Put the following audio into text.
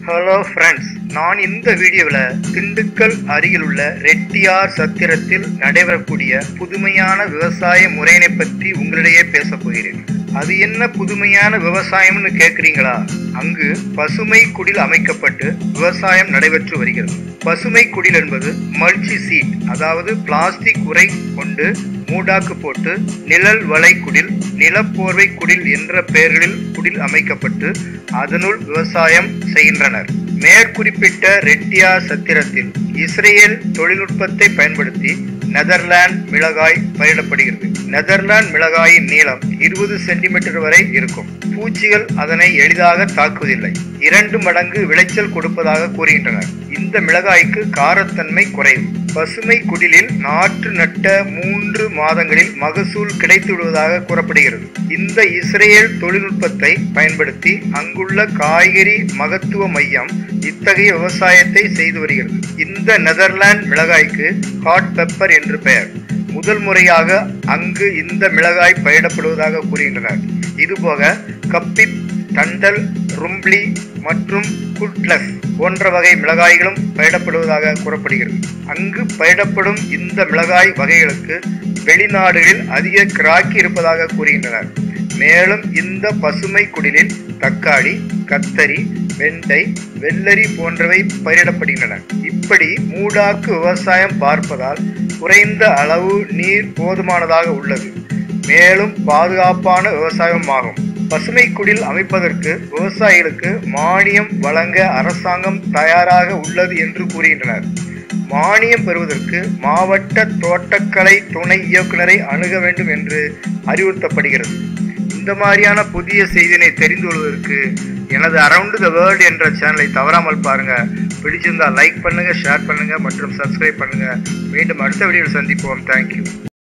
hello friends நான் இந்த வீடியோவில் திண்டுக்கல் அருகில் உள்ள ரெட்டியார் சத்திரத்தில் நடைபெறக்கூடிய புதுமையான விவசாய முறையினை பற்றி உங்களிடையே பேசப் போகிறேன் அது என்ன புதுமையான விவசாயம்னு கேட்குறீங்களா அங்கு பசுமை குடில் அமைக்கப்பட்டு விவசாயம் நடைபெற்று வருகிறது பசுமை குடில் என்பது மல்ச்சி சீட் அதாவது பிளாஸ்டிக் உரை கொண்டு மூடாக்கு போட்டு நிழல் வலை குடில் நிலப்போர்வை குடில் என்ற பெயர்களில் குடில் அமைக்கப்பட்டு அதனுள் விவசாயம் செய்கின்றனர் மேற்குறிப்பிட்ட ரெட்டியா சத்திரத்தில் இஸ்ரேல் தொழில்நுட்பத்தை பயன்படுத்தி நெதர்லாந்து மிளகாய் பயிரிடப்படுகிறது நெதர்லாந்து மிளகாயின் நீளம் இருபது சென்டிமீட்டர் வரை இருக்கும் பூச்சிகள் அதனை எளிதாக தாக்குவதில்லை இரண்டு மடங்கு விளைச்சல் கொடுப்பதாக கூறுகின்றனர் இந்த மிளகாய்க்கு காரத்தன்மை குறைவு பசுமை குடிலில் நாற்று நட்ட மூன்று மாதங்களில் மகசூல் கிடைத்து விடுவதாக கூறப்படுகிறது இந்த இஸ்ரேல் தொழில்நுட்பத்தை பயன்படுத்தி அங்குள்ள காய்கறி மகத்துவ மையம் இத்தகைய விவசாயத்தை செய்து வருகிறது இந்த நெதர்லாந்து மிளகாய்க்கு ஹாட் பெப்பர் என்று பெயர் முதல் முறையாக அங்கு இந்த மிளகாய் பயிரிடப்படுவதாக கூறுகின்றனர் இதுபோக கப்பிப் தண்டல் ரும்ப்ளி மற்றும் குட்லஸ் போன்ற வகை மிளகாய்களும் பயிரிடப்படுவதாக கூறப்படுகிறது அங்கு பயிரிடப்படும் இந்த மிளகாய் வகைகளுக்கு வெளிநாடுகளில் அதிக கிராக்கி இருப்பதாக கூறுகின்றனர் மேலும் இந்த பசுமை குடிலில் தக்காளி கத்தரி வெண்டை வெள்ளரி போன்றவை பயிரிடப்படுகின்றன இப்படி மூடாக்கு விவசாயம் பார்ப்பதால் குறைந்த அளவு நீர் போதுமானதாக உள்ளது மேலும் பாதுகாப்பான விவசாயமாகும் பசுமை குடில் அமைப்பதற்கு விவசாயிகளுக்கு மானியம் வழங்க அரசாங்கம் தயாராக உள்ளது என்று கூறுகின்றனர் மானியம் பெறுவதற்கு மாவட்ட தோட்டக்கலை துணை இயக்குநரை அணுக வேண்டும் என்று அறிவுறுத்தப்படுகிறது இந்த மாதிரியான புதிய செய்தினை தெரிந்து கொள்வதற்கு எனது அரவுண்ட் த வேர்ல்டு என்ற சேனலை தவறாமல் பாருங்க பிடிச்சிருந்தா லைக் பண்ணுங்க ஷேர் பண்ணுங்க மற்றும் சப்ஸ்கிரைப் பண்ணுங்க மீண்டும் அடுத்த வீடியோவில் சந்திப்போம் தேங்க்யூ